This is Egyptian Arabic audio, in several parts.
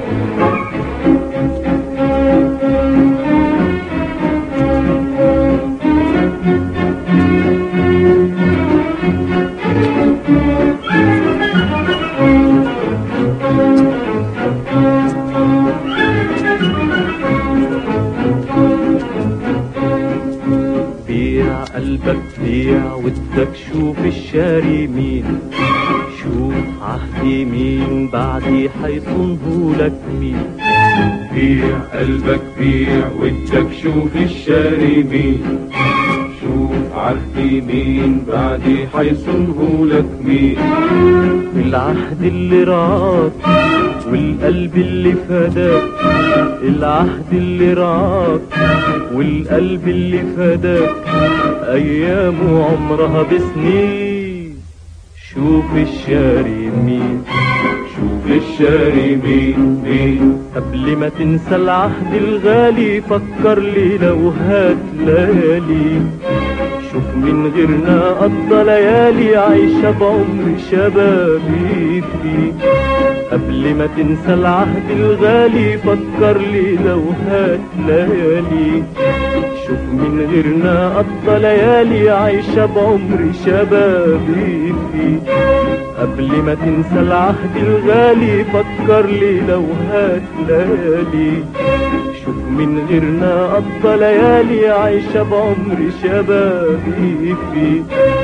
بيع قلبك بيع ودك شوف الشاري مين شوف عهدي مين بعدي حيصنهولك مين بيع قلبك بيع ودك شوف الشاري مين شوف عهدي مين بعدي حيصنه لك مين العهد اللي رعاك والقلب اللي فداك العهد اللي رعاك والقلب اللي فداك ايامه عمرها بسنين شوف الشاري مين شوف الشاري مين مين قبل ما تنسى العهد الغالي فكر لي لو هات ليالي شوف من غيرنا قضى ليالي عايشة بعمر شبابي فيه قبل ما تنسى العهد الغالي فكر لي لو هات ليالي شوف من غيرنا قضى ليالي عايشة بعمر شبابي فيه قبل ما تنسى العهد الغالي فكر لي لو هات ليالي شوف من غيرنا قضى ليالي عايشة بعمر شبابي فيه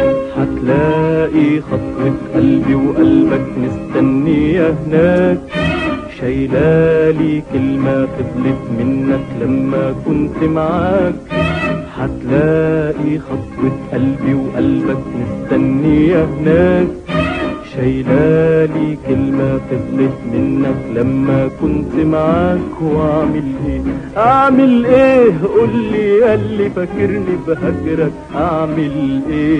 هتلاقي خطوة قلبي وقلبك مستنية هناك شايلالي كلمة فضلت منك لما كنت معاك هتلاقي خطوة قلبي وقلبك مستنية هناك شايلالي كلمة فضلت منك لما كنت معاك واعمل ايه اعمل ايه قولي ياللي فاكرني بهجرك اعمل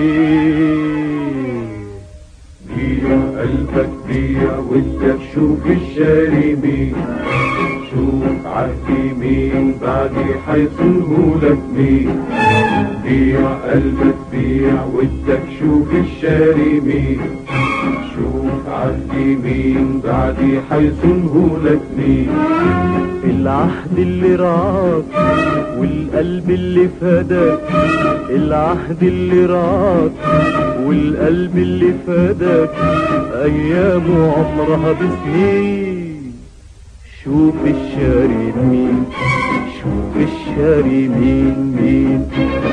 ايه بيع قلبك بيع ودك شوف الشاري مين شوف عهدي مين بعدي حيصنه لك مين بيع قلبك بيع ودك شوف الشاري مين شوف عهدي مين بعدي حيصنه لك مين العهد اللي رعاك والقلب اللي فداك العهد اللي رعاك والقلب اللي فداك ايامه عمرها بسنين شوف الشاري مين شوف الشاري مين مين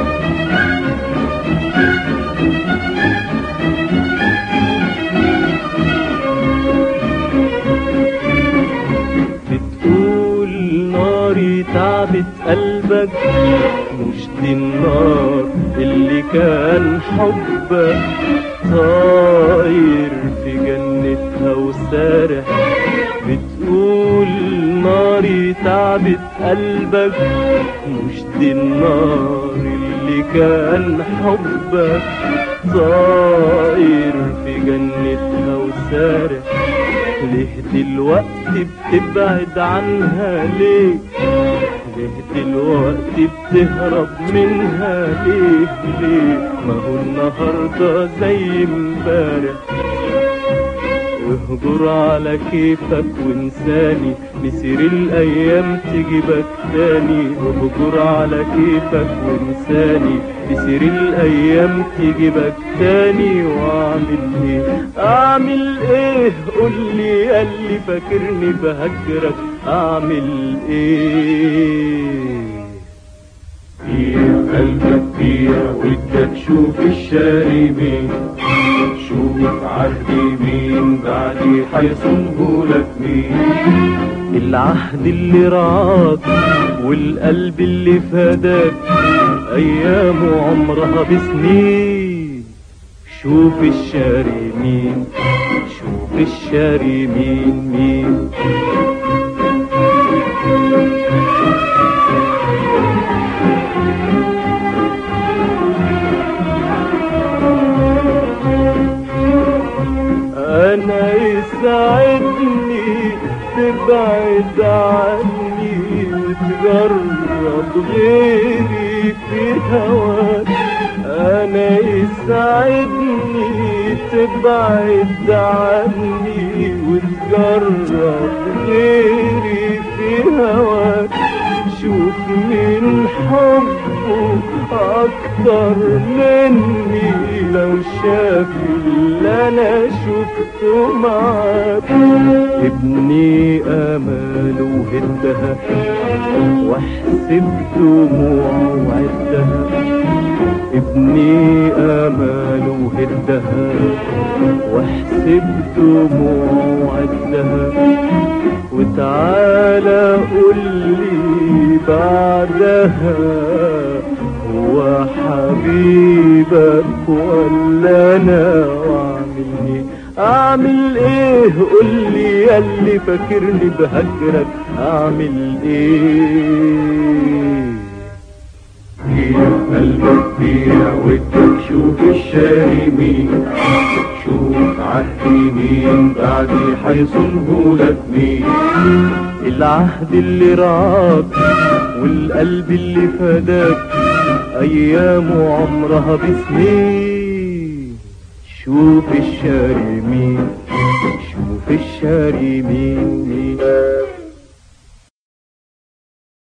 بتقول ناري تعبت قلبك مش دي النار اللي كان حبك طاير في جنتها وسارح بتقول ناري تعبت قلبك مش دي النار اللي كان حبك طاير في جنتها وسارح ليه دلوقتي بتبعد عنها ليه ليه دلوقتي بتهرب منها ليه ليه ما هو النهارده زي امبارح اهجر على كيفك وانساني مسير الايام تجيبك تاني اهجر على كيفك وانساني مسير الايام تجيبك تاني واعمل ايه اعمل ايه قولي ياللي فاكرني بهجرك اعمل ايه بيع قلبك بيع ودك شوف الشاري مين شوف عهدي مين بعدي حيصنه لك مين العهد اللي رعاك والقلب اللي فداك ايامه عمرها بسنين شوف الشاري مين شوف الشاري مين مين انا يسعدني تبعد عني وتجرب غيري في هواك انا يسعدني تبعد عني وتجرب غيري هواك شوف مين حبه أكتر مني لو شاف اللي أنا شفته معاك ابني أماله هدها واحسب دموعه وعدها ابني آماله هدها واحسب دموعه وعدها وتعالى قولي بعدها هو حبيبك ولا انا واعمل ايه اعمل ايه قولي ياللي فاكرني بهجرك اعمل ايه بيع قلبك بيع ودك شوف الشاري مين شوف عهدي مين بعدي حيصنهولك مين العهد اللي رعاك والقلب اللي فداك ايامه عمرها بسنين شوف الشاري مين شوف الشاري مين مين